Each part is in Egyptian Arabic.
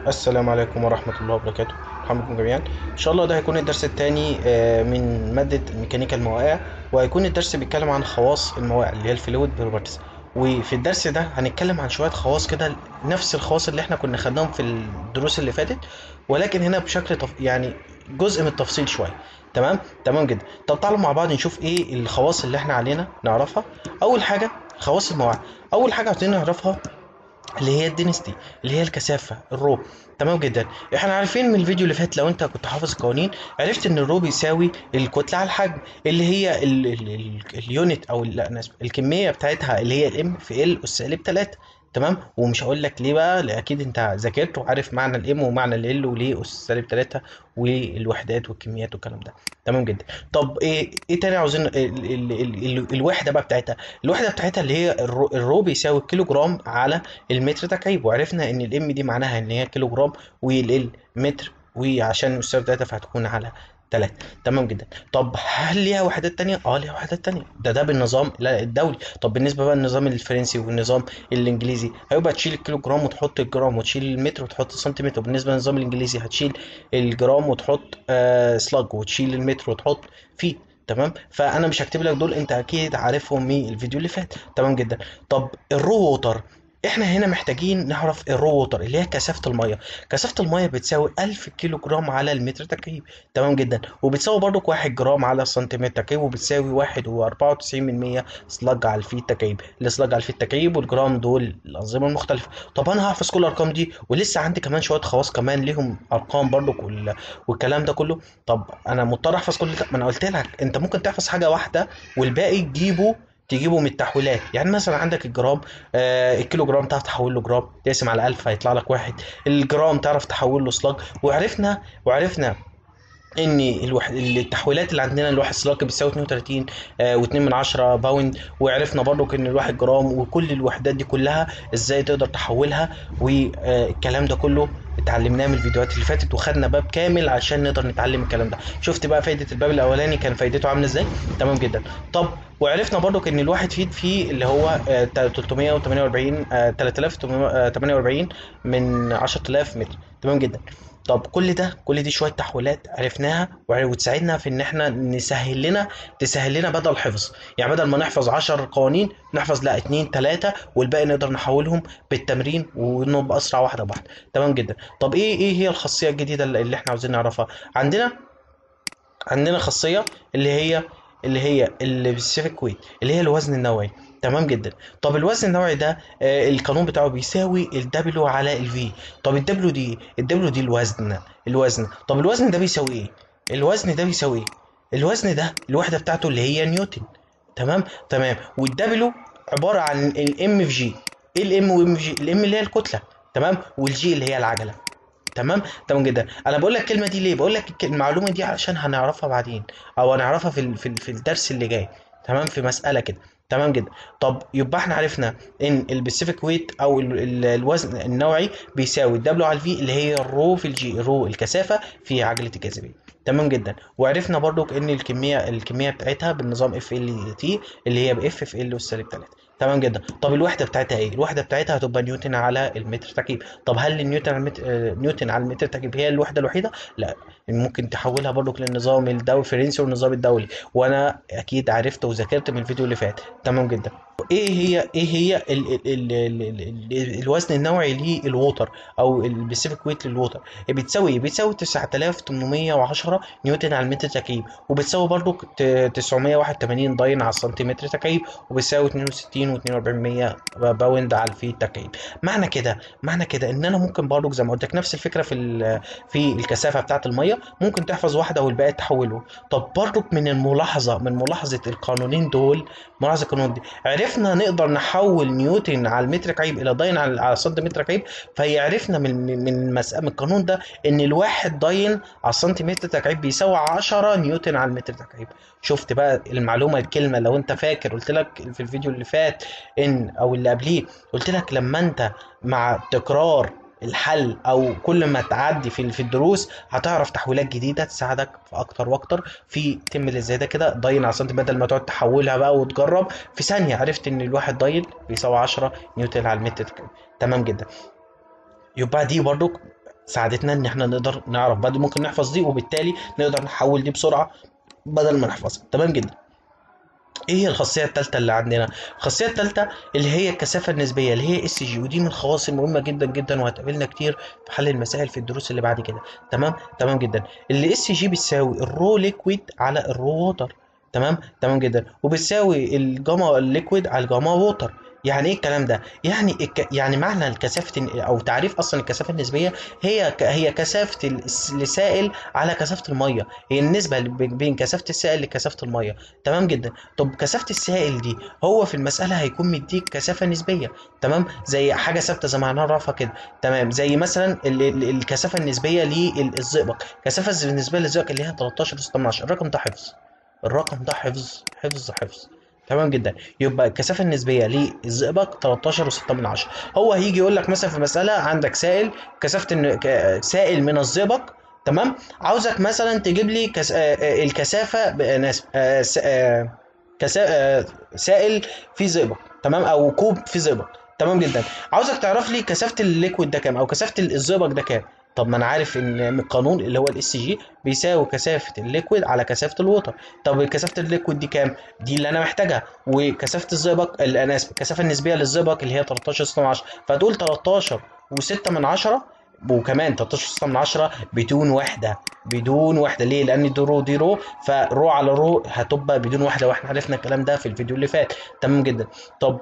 السلام عليكم ورحمة الله وبركاته مرحبا بكم جميعا إن شاء الله ده هيكون الدرس الثاني من مادة ميكانيكا المواقع وهيكون الدرس بيتكلم عن خواص المواقع اللي هي الفلويد بروبرتيز وفي الدرس ده هنتكلم عن شوية خواص كده نفس الخواص اللي احنا كنا خدناهم في الدروس اللي فاتت ولكن هنا بشكل تف... يعني جزء من التفصيل شوية تمام تمام جدا طب تعالوا مع بعض نشوف ايه الخواص اللي احنا علينا نعرفها اول حاجة خواص المواقع اول حاجة عاوزين نعرفها اللي هي الدينستي اللي هي الكثافه الرو تمام جدا احنا عارفين من الفيديو اللي فات لو انت كنت حافظ القوانين عرفت ان الرو بيساوي الكتله على الحجم اللي هي ال ال ال اليونت او لا أنا آسف، الكميه بتاعتها اللي هي الام في ال اس سالب 3 تمام ومش هقول لك ليه بقى لأ اكيد انت ذاكرت وعارف معنى الام ومعنى ال وليه اس سالب 3 والوحدات والكميات والكلام ده تمام جدا طب ايه ايه تاني عاوزين ال ال ال ال الوحده بقى بتاعتها الوحده بتاعتها اللي هي الرو, الرو بيساوي كيلو جرام على المتر تكعيب وعرفنا ان الام دي معناها ان هي كيلو جرام والال متر وعشان السالب 3 فهتكون على 3 تمام جدا طب هل ليها وحدات تانية؟ اه ليها وحدات تانية ده ده بالنظام لا الدولي طب بالنسبة بقى للنظام الفرنسي والنظام الانجليزي هيبقى تشيل الكيلو جرام وتحط الجرام وتشيل المتر وتحط السنتيمتر بالنسبة للنظام الانجليزي هتشيل الجرام وتحط آه سلاج وتشيل المتر وتحط فيت تمام فانا مش هكتب لك دول انت اكيد عارفهم من الفيديو اللي فات تمام جدا طب الرو ووتر احنا هنا محتاجين نعرف الرو ووتر اللي هي كثافه الميه كثافه الميه بتساوي 1000 كيلو جرام على المتر تكعيب تمام جدا وبتساوي برضك 1 جرام على السنتيمتر تكعيب وبتساوي 1.94 من 100 سلاج على الفيت تكعيب السلاج على الفيت تكعيب والجرام دول الانظمه المختلفه طب انا هحفظ كل الارقام دي ولسه عندي كمان شويه خواص كمان ليهم ارقام برضك وال... والكلام ده كله طب انا مضطر احفظ كل ده ما انا قلت لك انت ممكن تحفظ حاجه واحده والباقي تجيبه تجيبه من التحويلات يعني مثلا عندك الجرام آه الكيلو جرام تعرف تحول له جرام تقسم على 1000 هيطلع لك واحد الجرام تعرف تحول له سلاج وعرفنا وعرفنا ان الوح... التحويلات اللي عندنا الواحد سلاك بيساوي 32 آه و2 من 10 باوند وعرفنا برضو ان الواحد جرام وكل الوحدات دي كلها ازاي تقدر تحولها والكلام ده كله اتعلمناه من الفيديوهات اللي فاتت وخدنا باب كامل عشان نقدر نتعلم الكلام ده شفت بقى فايده الباب الاولاني كان فايدته عامله ازاي تمام جدا طب وعرفنا برضو ان الواحد فيد فيه اللي هو آه 348 آه 3048 من 10000 متر تمام جدا طب كل ده كل دي شويه تحويلات عرفناها وتساعدنا في ان احنا نسهل لنا تسهل لنا بدل الحفظ يعني بدل ما نحفظ 10 قوانين نحفظ لا 2 3 والباقي نقدر نحولهم بالتمرين ونبقى اسرع واحده بواحده تمام جدا طب ايه ايه هي الخاصيه الجديده اللي احنا عاوزين نعرفها عندنا عندنا خاصيه اللي هي اللي هي السبيسيفيك ويت اللي هي الوزن النوعي تمام جدا طب الوزن النوعي ده آه القانون بتاعه بيساوي الدبليو على الفي طب الدبليو دي الدبليو دي الوزن الوزن طب الوزن ده بيساوي ايه الوزن ده بيساوي ايه الوزن ده الوحده بتاعته اللي هي نيوتن تمام تمام والدبليو عباره عن الام في جي ايه الام وام في جي الام اللي هي الكتله تمام والجي اللي هي العجله تمام تمام جدا انا بقول لك الكلمه دي ليه بقول لك المعلومه دي علشان هنعرفها بعدين او هنعرفها في في, في الدرس اللي جاي تمام في مساله كده تمام جدا طب يبقى احنا عرفنا ان البيسيفيك ويت او ال ال الوزن النوعي بيساوي الدبليو على الفي اللي هي الرو في الجي الرو الكثافه في عجله الجاذبيه تمام جدا وعرفنا برضو ان الكميه الكميه بتاعتها بالنظام اف ال تي اللي هي باف في ال والسالب 3 تمام جدا طب الوحده بتاعتها ايه الوحده بتاعتها هتبقى نيوتن على المتر تكعيب طب هل النيوتن على المتر آه نيوتن على المتر تكعيب هي الوحده الوحيده لا ممكن تحولها برضو للنظام الدولي الفرنسي والنظام الدولي وانا اكيد عرفت وذاكرت من الفيديو اللي فات تمام جدا ايه هي ايه هي ال ال ال ال ال الوزن النوعي للووتر او البيسيفيك ويت للووتر بتساوي ايه بتساوي 9810 نيوتن على المتر تكعيب وبتساوي برضو 981 داين على السنتيمتر تكعيب وبتساوي 62 و42 باوند على الفيت تكعيب معنى كده معنى كده ان انا ممكن برضو زي ما قلت لك نفس الفكره في في الكثافه بتاعه الميه ممكن تحفظ واحده والباقي تحوله طب برضو من الملاحظه من ملاحظه القانونين دول ملاحظه القانون دي عرفنا نقدر نحول نيوتن على المتر كعيب الى داين على على سنتيمتر كعيب فهي عرفنا من من مسألة من القانون ده ان الواحد داين على السنتيمتر تكعيب بيساوي 10 نيوتن على المتر تكعيب شفت بقى المعلومه الكلمه لو انت فاكر قلت لك في الفيديو اللي فات ان او اللي قبليه قلت لك لما انت مع تكرار الحل او كل ما تعدي في في الدروس هتعرف تحويلات جديده تساعدك في اكتر واكتر في تم اللي زي ده كده ضاين على سنتي بدل ما تقعد تحولها بقى وتجرب في ثانيه عرفت ان الواحد ضاين بيساوي 10 نيوتن على المتر تمام جدا يبقى دي برضو ساعدتنا ان احنا نقدر نعرف بعد ممكن نحفظ دي وبالتالي نقدر نحول دي بسرعه بدل ما نحفظها تمام جدا ايه هي الخاصيه الثالثه اللي عندنا الخاصيه الثالثه اللي هي الكثافه النسبيه اللي هي اس جي ودي من الخواص المهمه جدا جدا وهتقابلنا كتير في حل المسائل في الدروس اللي بعد كده تمام تمام جدا اللي اس جي بتساوي الرو ليكويد على الرو ووتر تمام تمام جدا وبتساوي الجاما ليكويد على الجاما ووتر يعني ايه الكلام ده يعني الك... يعني معنى الكثافه او تعريف اصلا الكثافه النسبيه هي ك... هي كثافه الس- السائل على كثافه الميه هي النسبه اللي بين بين كثافه السائل لكثافه الميه تمام جدا طب كثافه السائل دي هو في المساله هيكون مديك كثافه نسبيه تمام زي حاجه ثابته زي ما هنعرفها كده تمام زي مثلا ال... ال... الكثافه النسبيه للزئبق الكثافه النسبيه للزئبق اللي هي 13.6 الرقم ده حفظ الرقم ده حفظ حفظ حفظ تمام جدا يبقى الكثافه النسبيه للزئبق 13.6 من عشرة هو هيجي يقول لك مثلا في مساله عندك سائل كثافه الن- ك- سائل من الزئبق تمام عاوزك مثلا تجيب لي كس... آه، آه، الكثافه ب- انا اسف آه، س- آه، كسا... آه، سائل في زئبق تمام او كوب في زئبق تمام جدا عاوزك تعرف لي كثافه الليكويد ده كام او كثافه الزئبق ده كام طب ما انا عارف ان من القانون اللي هو الاس جي بيساوي كثافه الليكويد على كثافه الووتر طب كثافه الليكويد دي كام دي اللي انا محتاجها وكثافه الزئبق ال- انا اسف الكثافه النسبيه للزئبق اللي هي 13 6 من 10 فتقول 13 و6 من 10 وكمان 13 6 من 10 بدون وحده بدون وحده ليه لان دي رو دي رو فرو على رو هتبقى بدون وحده واحنا عرفنا الكلام ده في الفيديو اللي فات تمام جدا طب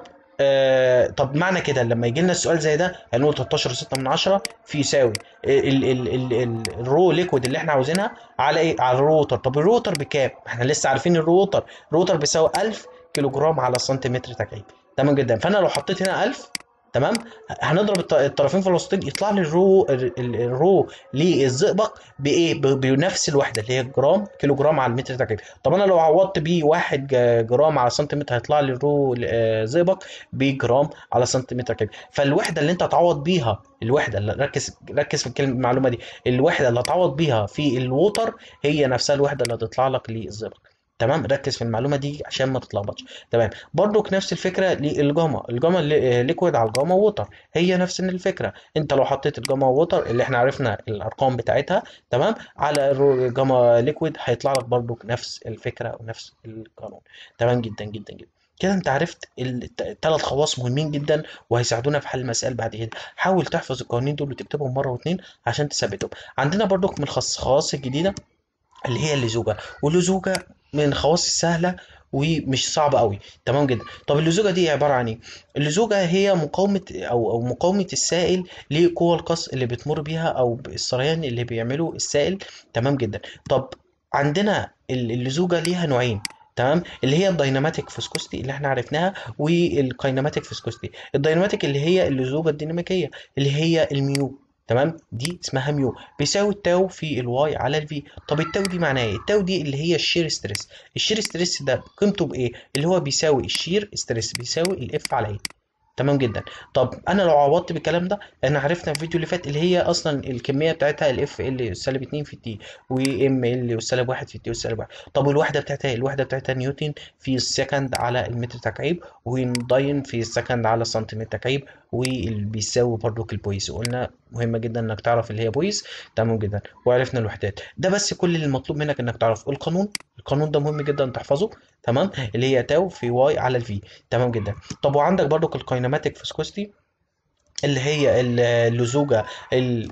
آه طب معنى كده لما يجي لنا السؤال زي ده هنقول 13 6 من 10 في يساوي ال ال ال ال الرو ليكويد اللي احنا عاوزينها على ايه على الروتر طب الروتر بكام احنا لسه عارفين الروتر الروتر بيساوي 1000 كيلو جرام على سنتيمتر تكعيب تمام جدا فانا لو حطيت هنا 1000 تمام هنضرب الط- الطرفين في الوسطين يطلع لي الرو ال- ال- الرو للزئبق بايه ب- بنفس الوحده اللي هي جرام كيلو جرام على المتر تكعيب طب انا لو عوضت بيه 1 ج- جرام على سنتيمتر هيطلع لي الرو آه، زئبق بجرام على سنتيمتر تكعيب فالوحده اللي انت هتعوض بيها الوحده اللي ركز ركز في الكلمه المعلومه دي الوحده اللي هتعوض بيها في الووتر هي نفسها الوحده اللي هتطلع لك للزئبق تمام ركز في المعلومه دي عشان ما تتلخبطش تمام برضك نفس الفكره للجاما الجاما اللي- ليكويد على الجاما ووتر هي نفس الفكره انت لو حطيت الجاما ووتر اللي احنا عرفنا الارقام بتاعتها تمام على الرو- جاما ليكويد هيطلع لك برضك نفس الفكره ونفس القانون تمام جدا جدا جدا كده انت عرفت الثلاث خواص مهمين جدا وهيساعدونا في حل المسائل بعد كده حاول تحفظ القوانين دول وتكتبهم مره واتنين عشان تثبتهم عندنا برضك من الخص- الخواص الجديده اللي هي اللزوجه واللزوجه من الخواص السهله ومش صعبه قوي تمام جدا طب اللزوجه دي عباره عن ايه اللزوجه هي مقاومه او او مقاومه السائل لقوى القص اللي بتمر بيها او السريان اللي بيعمله السائل تمام جدا طب عندنا ال- اللزوجه ليها نوعين تمام اللي هي الدايناماتيك فيسكوستي اللي احنا عرفناها والكايناماتيك فيسكوستي الدايناماتيك اللي هي اللزوجه الديناميكيه اللي هي الميو تمام دي اسمها ميو بيساوي التاو في الواي على الفي طب التاو دي معناها ايه التاو دي اللي هي الشير ستريس الشير ستريس ده قيمته بايه اللي هو بيساوي الشير ستريس بيساوي الاف على ايه تمام جدا طب انا لو عوضت بالكلام ده احنا عرفنا في الفيديو اللي فات اللي هي اصلا الكميه بتاعتها الاف ال سالب 2 في التي وام ال سالب 1 في التي والسالب 1 طب والوحده بتاعتها إيه؟ الوحده بتاعتها نيوتن في السكند على المتر تكعيب وداين في السكند على سنتيمتر تكعيب واللي بيساوي برضك البويس وقلنا مهمه جدا انك تعرف اللي هي بويس تمام جدا وعرفنا الوحدات ده بس كل اللي المطلوب منك انك تعرف القانون القانون ده مهم جدا تحفظه تمام اللي هي تاو في واي على الفي تمام جدا طب وعندك برضك الكايناماتيك فيسكوستي اللي هي ال- اللزوجه ال-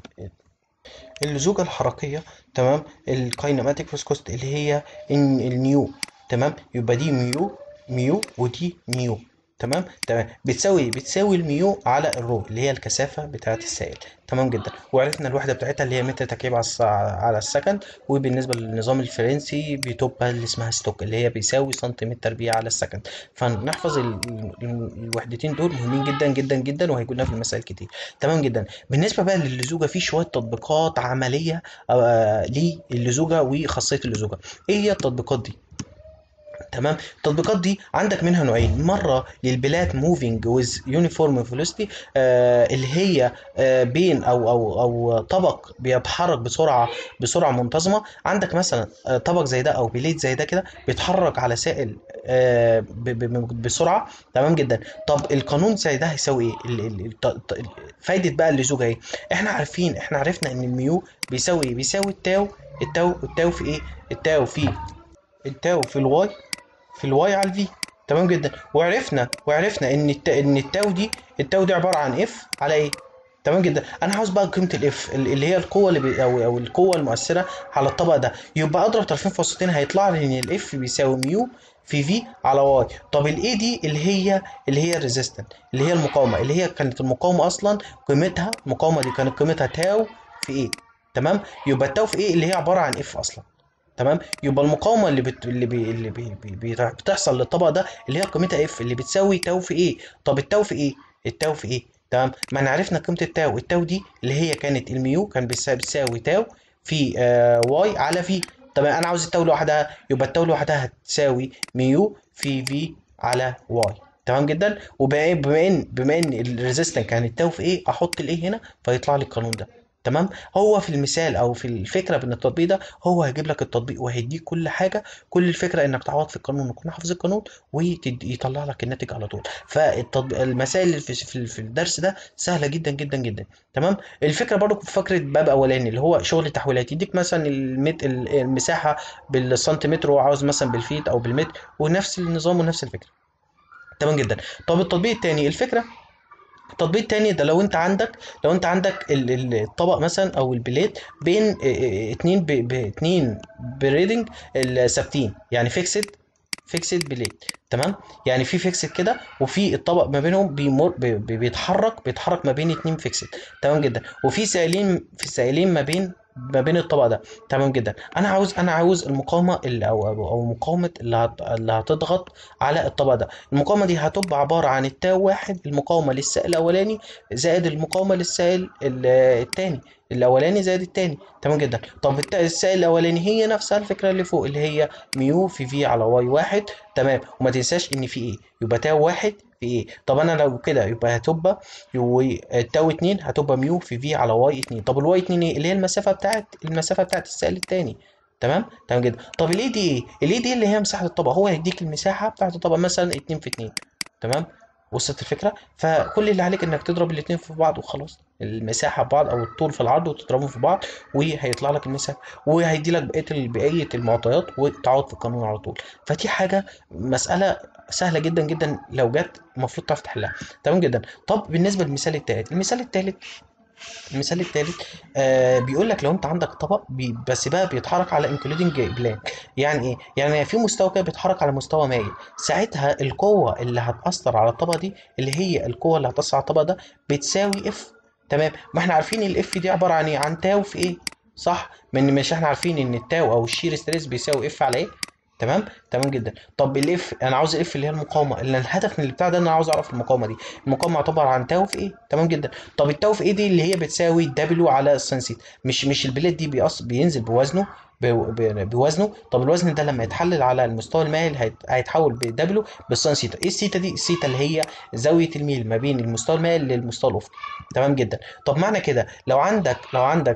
اللزوجه الحركيه تمام الكايناماتيك فيسكوستي اللي هي ان النيو تمام يبقى دي ميو ميو ودي نيو تمام تمام بتساوي بتساوي الميو على الرو اللي هي الكثافه بتاعه السائل تمام جدا وعرفنا الوحده بتاعتها اللي هي متر تكعيب على الس- على السكند وبالنسبه للنظام الفرنسي بتبقى اللي اسمها ستوك اللي هي بيساوي سنتيمتر تربيع على السكند فنحفظ ال- ال- الوحدتين دول مهمين جدا جدا جدا وهيكونوا في المسائل كتير تمام جدا بالنسبه بقى للزوجه في شويه تطبيقات عمليه آه للزوجه وخاصيه اللزوجه ايه هي التطبيقات دي تمام التطبيقات دي عندك منها نوعين مره للبلاد موفينج ويز يونيفورم فيلوسيتي اللي هي آه بين او او او طبق بيتحرك بسرعه بسرعه منتظمه عندك مثلا آه طبق زي ده او بليت زي ده كده بيتحرك على سائل آه ب- ب- بسرعه تمام جدا طب القانون زي ده هيساوي ايه ال- ال- الت- الت- فايده بقى اللزوجه ايه احنا عارفين احنا عرفنا ان الميو بيساوي ايه بيساوي التاو التاو التاو في ايه التاو في التاو في الواي في الواي على الفي تمام جدا وعرفنا وعرفنا ان الت... ان التاو دي التاو دي عباره عن اف على ايه تمام جدا انا عاوز بقى قيمه الاف اللي هي القوه اللي بي... او او القوه المؤثره على الطبق ده يبقى اضرب طرفين في وسطين هيطلع لي ان الاف بيساوي ميو في في على واي طب الاي دي اللي هي اللي هي الريزيستنت اللي هي المقاومه اللي هي كانت المقاومه اصلا قيمتها المقاومه دي كانت قيمتها تاو في ايه تمام يبقى التاو في ايه اللي هي عباره عن اف اصلا تمام يبقى المقاومه اللي بت... اللي, بي... اللي بي... بي... بي... بتحصل للطبق ده اللي هي قيمتها اف اللي بتساوي تاو في ايه طب التاو في ايه التاو في ايه تمام ما احنا عرفنا قيمه التاو التاو دي اللي هي كانت الميو كان بتساوي, بتساوي تاو في آه واي على في تمام انا عاوز التاو لوحدها يبقى التاو لوحدها هتساوي ميو في في على واي تمام جدا وبما بما ان بما ان الريزيستنس كان التاو في ايه احط الايه هنا فيطلع لي القانون ده تمام هو في المثال او في الفكره بان التطبيق ده هو هيجيب لك التطبيق وهيديك كل حاجه كل الفكره انك تعوض في القانون وتكون حافظ القانون ويطلع لك الناتج على طول فالتطبيق المسائل اللي في في في الدرس ده سهله جدا جدا جدا تمام الفكره برضو في فكره باب اولاني اللي هو شغل التحويلات يديك مثلا المت... المساحه بالسنتيمتر وعاوز مثلا بالفيت او بالمتر ونفس النظام ونفس الفكره تمام جدا طب التطبيق الثاني الفكره التطبيق التاني ده لو انت عندك لو انت عندك ال- ال- الطبق مثلا او البليت بين اه، اه، اتنين ب- ب- اتنين بريدنج ثابتين يعني فيكسد فيكسد بليت تمام يعني في فيكسد كده وفي الطبق ما بينهم بيمر بي- بي- بيتحرك بيتحرك ما بين اتنين فيكسد تمام جدا وفي سائلين في سائلين ما بين ما بين الطبق ده تمام جدا انا عاوز انا عاوز المقاومه اللي او او أو مقاومه اللي هت... اللي هتضغط على الطبق ده المقاومه دي هتبقى عباره عن التاو واحد المقاومه للسائل الاولاني زائد المقاومه للسائل ال- التاني الاولاني زائد التاني تمام جدا طب الت- السائل الاولاني هي نفسها الفكره اللي فوق اللي هي ميو في في على واي واحد تمام وما تنساش ان في ايه يبقى تاو واحد في ايه طب انا لو كده يبقى هتبقى يو- تاو اتنين هتبقى ميو في في على واي اتنين طب الواي اتنين ايه اللي هي المسافه بتاعت المسافه بتاعت السائل التاني تمام تمام جدا طب الاي دي ايه الاي دي اللي هي مساحه الطبق هو هيديك المساحه بتاعت الطبق مثلا اتنين في اتنين تمام وصلت الفكره فكل اللي عليك انك تضرب الاتنين في بعض وخلاص المساحه ببعض او الطول في العرض وتضربهم في بعض وهيطلع لك المساحه وهيدي لك بقيه ال- بقيه المعطيات وتعوض في القانون على طول فدي حاجه مساله سهله جدا جدا لو جت المفروض تعرف تحلها تمام جدا طب بالنسبه للمثال الثالث المثال الثالث المثال الثالث آه بيقول لك لو انت عندك طبق بي بس بقى بيتحرك على انكلودنج بلان يعني ايه يعني في مستوى كده بيتحرك على مستوى مايل ساعتها القوه اللي هتاثر على الطبق دي اللي هي القوه اللي هتاثر على الطبق ده بتساوي اف تمام ما احنا عارفين الاف دي عباره عن ايه عن تاو في ايه صح من مش احنا عارفين ان التاو او الشير ستريس بيساوي اف على ايه تمام تمام جدا طب الاف انا عاوز الاف اللي هي المقاومه اللي الهدف من البتاع ده ان انا عاوز اعرف المقاومه دي المقاومه عباره عن تاو في ايه تمام جدا طب التاو في ايه دي اللي هي بتساوي دبليو على السنسيت مش مش البليت دي بيقص بينزل بوزنه ب- ب- بوزنه طب الوزن ده لما يتحلل على المستوى المائل هيت- هيتحول بدبليو بالساين سيتا ايه السيتا دي السيتا اللي هي زاويه الميل ما بين المستوى المائل للمستوى الافقي تمام جدا طب معنى كده لو عندك لو عندك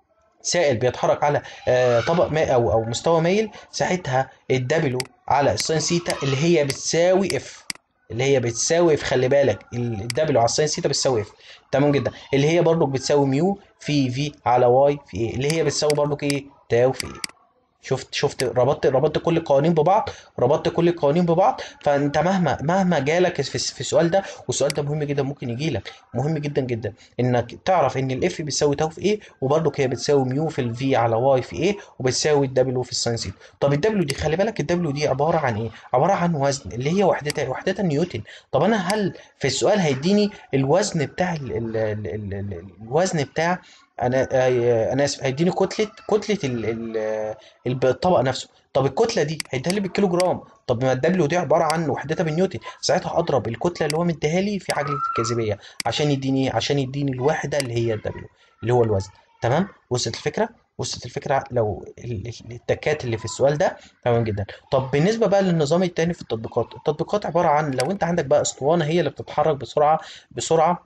سائل بيتحرك على آه، طبق ماء او او مستوى مايل ساعتها الدبليو على الساين سيتا اللي هي بتساوي اف اللي هي بتساوي اف خلي بالك الدبليو على الساين سيتا بتساوي اف تمام جدا اللي هي برضو بتساوي ميو في في على واي في ايه اللي هي بتساوي برضو ايه تاو في ايه شفت شفت ربطت ربطت كل القوانين ببعض ربطت كل القوانين ببعض فانت مهما مهما جالك في في السؤال ده والسؤال ده مهم جدا ممكن يجي لك مهم جدا جدا انك تعرف ان الاف بيساوي تاو في ايه وبرضك هي بتساوي ميو في الفي على واي في ايه وبتساوي الدبليو في الساين سيتا طب الدبليو دي خلي بالك الدبليو دي عباره عن ايه عباره عن وزن اللي هي وحدتها وحدتها نيوتن طب انا هل في السؤال هيديني الوزن بتاع ال ال ال ال ال الوزن بتاع انا آه، انا اسف هيديني كتله كتله ال ال الب- الطبق نفسه طب الكتله دي هيديها لي بالكيلو جرام طب ما الدبليو دي عباره عن وحدتها بالنيوتن ساعتها اضرب الكتله اللي هو مديها لي في عجله الجاذبيه عشان يديني عشان يديني الوحده اللي هي الدبليو اللي هو الوزن تمام وصلت الفكره وصلت الفكره لو ال- ال- التكات اللي في السؤال ده تمام جدا طب بالنسبه بقى للنظام التاني في التطبيقات التطبيقات عباره عن لو انت عندك بقى اسطوانه هي اللي بتتحرك بسرعه بسرعه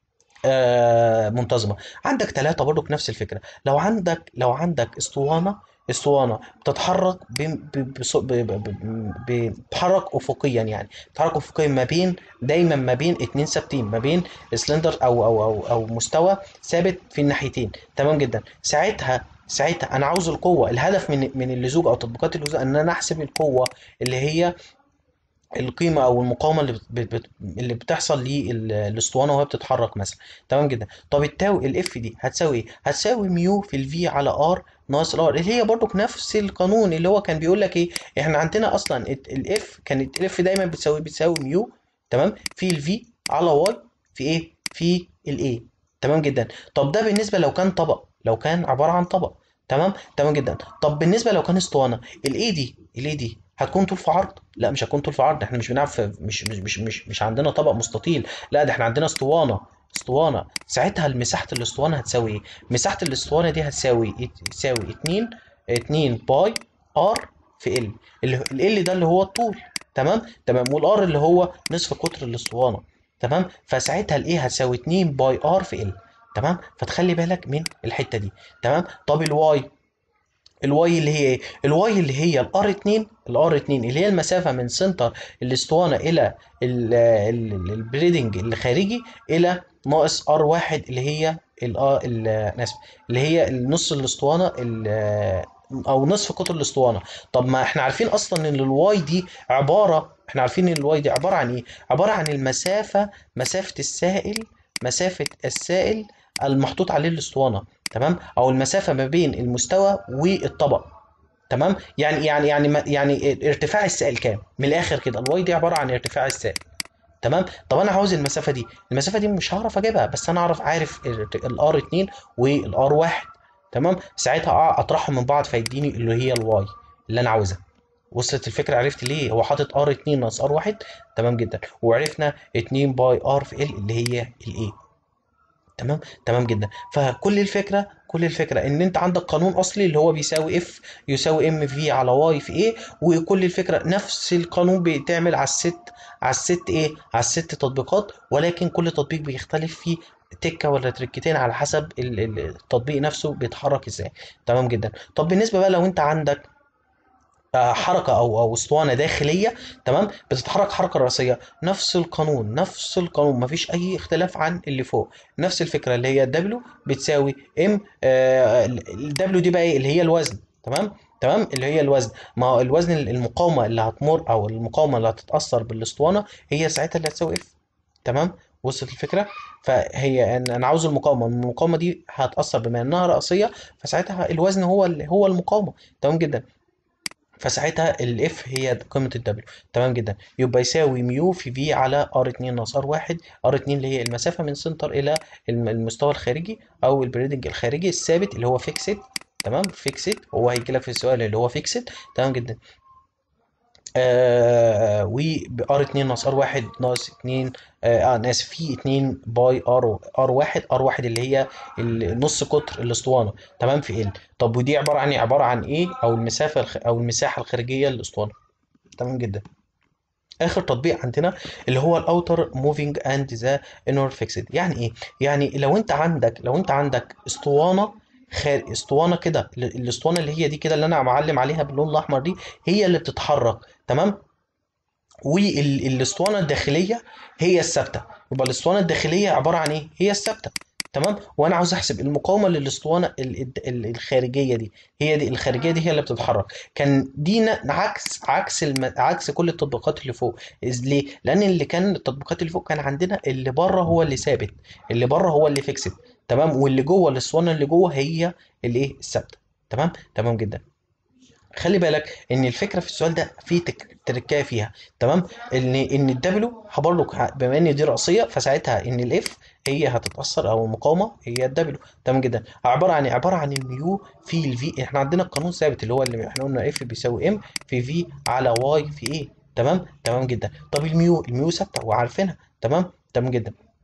آه منتظمه عندك ثلاثه برضو نفس الفكره لو عندك لو عندك اسطوانه اسطوانه بتتحرك ب- ب- بص- ب- ب- ب- ب- بتتحرك افقيا يعني بتتحرك افقيا ما بين دايما ما بين اتنين ثابتين ما بين سلندر او او او او مستوى ثابت في الناحيتين تمام جدا ساعتها ساعتها انا عاوز القوه الهدف من من اللزوج او تطبيقات اللزوج ان انا احسب القوه اللي هي القيمه او المقاومه اللي بت... بت... اللي بتحصل للاسطوانه وهي بتتحرك مثلا تمام جدا طب التاو الاف دي هتساوي ايه هتساوي ميو في الفي على ار ناقص الار اللي هي برضو نفس القانون اللي هو كان بيقول لك ايه احنا عندنا اصلا الاف كانت الاف دايما بتساوي بتساوي ميو تمام في الفي على واي في ايه في الاي تمام جدا طب ده بالنسبه لو كان طبق لو كان عباره عن طبق تمام تمام جدا طب بالنسبه لو كان اسطوانه الاي دي الاي دي هتكون طول في عرض لا مش هتكون طول في عرض احنا مش بنلعب في مش مش مش مش, مش عندنا طبق مستطيل لا ده احنا عندنا اسطوانه اسطوانه ساعتها مساحه الاسطوانه هتساوي ايه مساحه الاسطوانه دي هتساوي تساوي 2 2 باي ار في ال ال ده اللي هو الطول تمام تمام والار اللي هو نصف قطر الاسطوانه تمام فساعتها الايه هتساوي 2 باي ار في ال تمام فتخلي بالك من الحته دي تمام طب الواي الواي اللي هي ايه الواي اللي هي الار 2 الار 2 اللي هي المسافه من سنتر الاسطوانه الى البريدنج اللي خارجي الى ناقص ار 1 اللي هي ال اسف اللي هي نص الاسطوانه او نصف قطر الاسطوانه طب ما احنا عارفين اصلا ان الواي دي عباره احنا عارفين ان الواي دي عباره عن ايه عباره عن المسافه مسافه السائل مسافه السائل المحطوط عليه الاسطوانه تمام او المسافه ما بين المستوى والطبق تمام يعني يعني يعني يعني ارتفاع السائل كام من الاخر كده الواي دي عباره عن ارتفاع السائل تمام طب انا عاوز المسافه دي المسافه دي مش هعرف اجيبها بس انا اعرف عارف الار 2 والار 1 تمام ساعتها اطرحهم من بعض فيديني اللي هي الواي اللي انا عاوزها وصلت الفكره عرفت ليه هو حاطط ار 2 ناقص ار 1 تمام جدا وعرفنا 2 باي ار في ال اللي هي الايه تمام تمام جدا فكل الفكره كل الفكره ان انت عندك قانون اصلي اللي هو بيساوي اف يساوي ام في على واي في ايه وكل الفكره نفس القانون بيتعمل على الست على الست ايه على الست تطبيقات ولكن كل تطبيق بيختلف فيه تكه ولا تركتين على حسب التطبيق نفسه بيتحرك ازاي تمام جدا طب بالنسبه بقى لو انت عندك حركه او او اسطوانه داخليه تمام بتتحرك حركه راسيه نفس القانون نفس القانون مفيش اي اختلاف عن اللي فوق نفس الفكره اللي هي دبليو بتساوي ام الدبليو دي بقى ايه اللي هي الوزن تمام تمام اللي هي الوزن ما هو الوزن المقاومه اللي هتمر او المقاومه اللي هتتاثر بالاسطوانه هي ساعتها اللي هتساوي اف تمام وصلت الفكره فهي انا عاوز المقاومه المقاومه دي هتاثر بما انها راسيه فساعتها الوزن هو هو المقاومه تمام جدا فساعتها الاف هي قيمه الدبليو تمام جدا يبقى يساوي ميو في في على ار 2 ناقص ار 1 ار 2 اللي هي المسافه من سنتر الى المستوى الخارجي او البريدنج الخارجي الثابت اللي هو فيكسد تمام فيكسد هو هيجي لك في السؤال اللي هو فيكسد تمام جدا آه و ار 2 ناقص ار 1 ناقص 2 اه انا اسف في 2 باي ار ار 1 ار 1 اللي هي نص قطر الاسطوانه تمام في ال طب ودي عباره عن ايه عباره عن ايه او المسافه الخ... او المساحه الخارجيه للاسطوانه تمام جدا اخر تطبيق عندنا اللي هو الاوتر موفينج اند ذا انر فيكسد يعني ايه يعني لو انت عندك لو انت عندك اسطوانه خارج اسطوانه كده الاسطوانه اللي هي دي كده اللي انا معلم عليها باللون الاحمر دي هي اللي بتتحرك تمام والاسطوانه الداخليه هي الثابته يبقى الاسطوانه الداخليه عباره عن ايه هي الثابته تمام وانا عاوز احسب المقاومه للاسطوانه الخارجيه دي هي دي الخارجيه دي هي اللي بتتحرك كان دي عكس عكس الم... عكس كل التطبيقات اللي فوق ليه لان اللي كان التطبيقات اللي فوق كان عندنا اللي بره هو اللي ثابت اللي بره هو اللي فيكسد تمام واللي جوه الاسطوانه اللي جوه هي الايه الثابته تمام تمام جدا خلي بالك ان الفكره في السؤال ده في تركايه فيها تمام ان ان الدبليو برضه بما ان دي راسيه فساعتها ان الاف هي هتتاثر او المقاومه هي الدبليو تمام جدا عباره عن عباره عن الميو في الفي احنا عندنا القانون ثابت اللي هو اللي احنا قلنا اف بيساوي ام في في على واي في ايه تمام تمام جدا طب الميو الميو ثابته وعارفينها تمام تمام جدا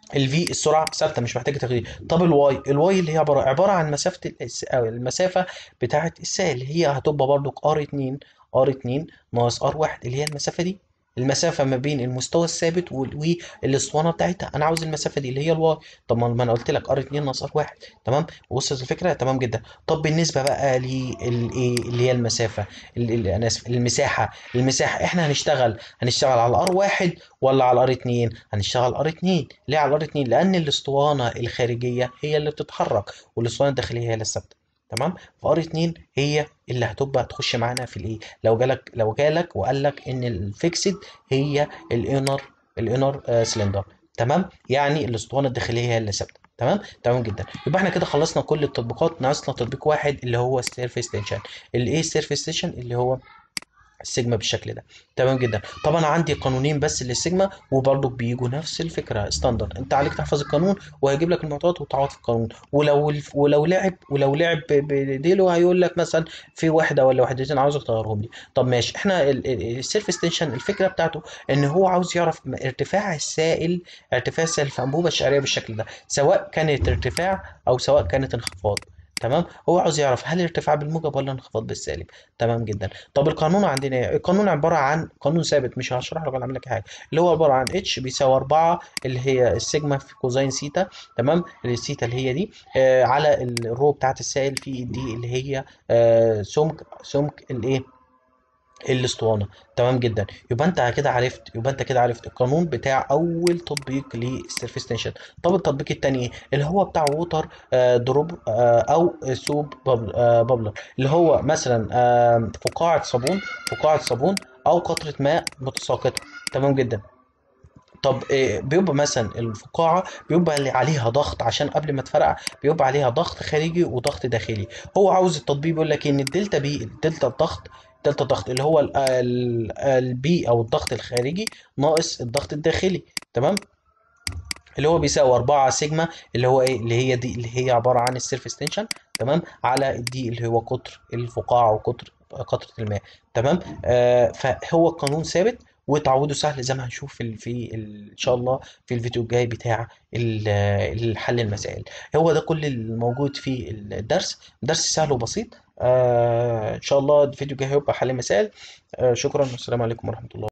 الفي السرعه ثابته مش محتاجه تغيير طب الواي الواي اللي هي عباره عباره عن مسافه الس- أو المسافه بتاعه السائل هي هتبقى برضو ار 2 ار 2 ناقص ار 1 اللي هي المسافه دي المسافه ما بين المستوى الثابت وال- والاسطوانه بتاعتها انا عاوز المسافه دي اللي هي الواي طب ما ما انا قلت لك ار 2 ناقص ار 1 تمام وصلت الفكره تمام جدا طب بالنسبه بقى للايه اللي هي المسافه ال- ال- انا اسف المساحه المساحه احنا هنشتغل هنشتغل على ار 1 ولا على ار 2 هنشتغل ار 2 ليه على ار 2 لان الاسطوانه الخارجيه هي اللي بتتحرك والاسطوانه الداخليه هي اللي ثابته تمام فار 2 هي اللي هتبقى تخش معانا في الايه لو جالك لو جالك وقال لك ان الفيكسد هي الانر الانر آه سلندر تمام يعني الاسطوانه الداخليه هي اللي ثابته تمام تمام جدا يبقى احنا كده خلصنا كل التطبيقات ناقصنا تطبيق واحد اللي هو السيرفيس تنشن الايه السيرفيس تنشن اللي هو السيجما بالشكل ده تمام جدا طبعا عندي قانونين بس للسيجما وبرضك بيجوا نفس الفكره ستاندرد انت عليك تحفظ القانون وهيجيب لك المعطيات وتعوض في القانون ولو الف- ولو لعب ولو لعب ب- بديله هيقول لك مثلا في واحده ولا وحدتين عاوزك تغيرهم لي طب ماشي احنا السيرفيس تنشن الفكره بتاعته ان هو عاوز يعرف م- ارتفاع السائل ارتفاع السائل في انبوبه الشعريه بالشكل ده سواء كانت ارتفاع او سواء كانت انخفاض تمام هو عاوز يعرف هل ارتفاع بالموجب ولا انخفاض بالسالب تمام جدا طب القانون عندنا ايه القانون عباره عن قانون ثابت مش هشرح لك ولا اعمل لك حاجه اللي هو عباره عن اتش بيساوي 4 اللي هي السيجما في كوزين سيتا تمام السيتا اللي هي دي آه على الرو بتاعت السائل في دي اللي هي آه سمك سمك الايه الاسطوانه تمام جدا يبقى انت كده عرفت يبقى انت كده عرفت القانون بتاع اول تطبيق للسيرفيس تنشن طب التطبيق التاني ايه اللي هو بتاع ووتر آه دروب آه او سوب بابل آه بابلر اللي هو مثلا آه فقاعه صابون فقاعه صابون او قطره ماء متساقطه تمام جدا طب إيه بيبقى مثلا الفقاعة بيبقى اللي عليها ضغط عشان قبل ما تفرقع بيبقى عليها ضغط خارجي وضغط داخلي هو عاوز التطبيق بيقول لك ان الدلتا بي الدلتا الضغط دلتا الضغط اللي هو البي او الضغط الخارجي ناقص الضغط الداخلي تمام اللي هو بيساوي 4 سيجما اللي هو ايه اللي هي دي اللي هي عباره عن السيرفيس تنشن تمام على الدي اللي هو قطر الفقاعه وقطر قطره الماء تمام آه فهو القانون ثابت وتعوده سهل زي ما هنشوف في ال- في ال- ان شاء الله في الفيديو الجاي بتاع ال- الحل المسائل هو ده كل الموجود في الدرس درس سهل وبسيط آه ان شاء الله الفيديو الجاي هيبقى حل مسائل آه شكرا والسلام عليكم ورحمه الله